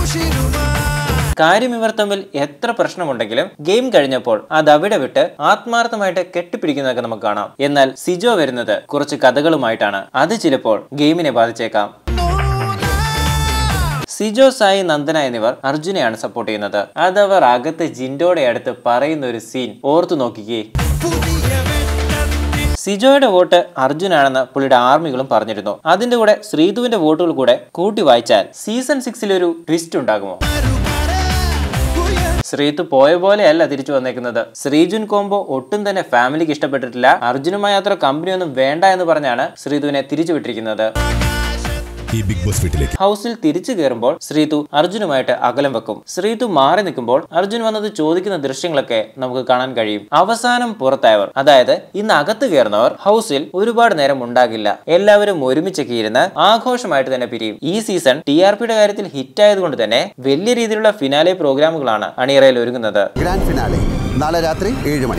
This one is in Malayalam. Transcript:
കാര്യം ഇവർ തമ്മിൽ എത്ര പ്രശ്നമുണ്ടെങ്കിലും ഗെയിം കഴിഞ്ഞപ്പോൾ അത് അവിടെ വിട്ട് ആത്മാർത്ഥമായിട്ട് കെട്ടിപ്പിടിക്കുന്നതൊക്കെ നമുക്ക് കാണാം എന്നാൽ സിജോ വരുന്നത് കുറച്ച് കഥകളുമായിട്ടാണ് അത് ചിലപ്പോൾ ഗെയിമിനെ ബാധിച്ചേക്കാം സിജോ സായി നന്ദന എന്നിവർ അർജുനെയാണ് സപ്പോർട്ട് ചെയ്യുന്നത് അതവർ അകത്ത് ജിൻഡോയുടെ അടുത്ത് പറയുന്ന ഒരു സീൻ ഓർത്തു നോക്കിക്കേ സിജോയുടെ വോട്ട് അർജുനാണെന്ന് പുള്ളിയുടെ ആർമികളും പറഞ്ഞിരുന്നു അതിന്റെ കൂടെ ശ്രീധുവിന്റെ വോട്ടുകൾ കൂടെ കൂട്ടി വായിച്ചാൽ സീസൺ സിക്സിൽ ഒരു ട്വിസ്റ്റ് ഉണ്ടാകുമോ ശ്രീതു പോയ പോലെയല്ല തിരിച്ചു വന്നേക്കുന്നത് ശ്രീജുൻ കോംബോ ഒട്ടും തന്നെ ഫാമിലിക്ക് ഇഷ്ടപ്പെട്ടിട്ടില്ല അർജുനുമായി അത്ര കമ്പനിയൊന്നും വേണ്ട എന്ന് പറഞ്ഞാണ് ശ്രീതുവിനെ തിരിച്ചു വിട്ടിരിക്കുന്നത് ഈ ബിഗ് ബോസ് വീട്ടിലേക്ക് ഹൗസിൽ തിരിച്ചു കയറുമ്പോൾ ശ്രീതു അർജുനുമായിട്ട് അകലം വെക്കും ശ്രീതു മാറി നിൽക്കുമ്പോൾ അർജുൻ വന്നത് ചോദിക്കുന്ന ദൃശ്യങ്ങളൊക്കെ നമുക്ക് കാണാൻ കഴിയും അവസാനം പുറത്തായവർ അതായത് ഇന്ന് അകത്ത് കയറുന്നവർ ഹൗസിൽ ഒരുപാട് നേരം ഉണ്ടാകില്ല എല്ലാവരും ഒരുമിച്ചൊക്കെ ഇരുന്ന് ആഘോഷമായിട്ട് തന്നെ പിരിയും ഈ സീസൺ ടി ആർ പിയുടെ കാര്യത്തിൽ ഹിറ്റ് ആയതുകൊണ്ട് തന്നെ വലിയ രീതിയിലുള്ള ഫിനാലെ പ്രോഗ്രാമുകളാണ് അണിയറയിൽ ഒരുങ്ങുന്നത് ഗ്രാൻഡ് ഫിനാലെ നാളെ രാത്രി ഏഴ് മണി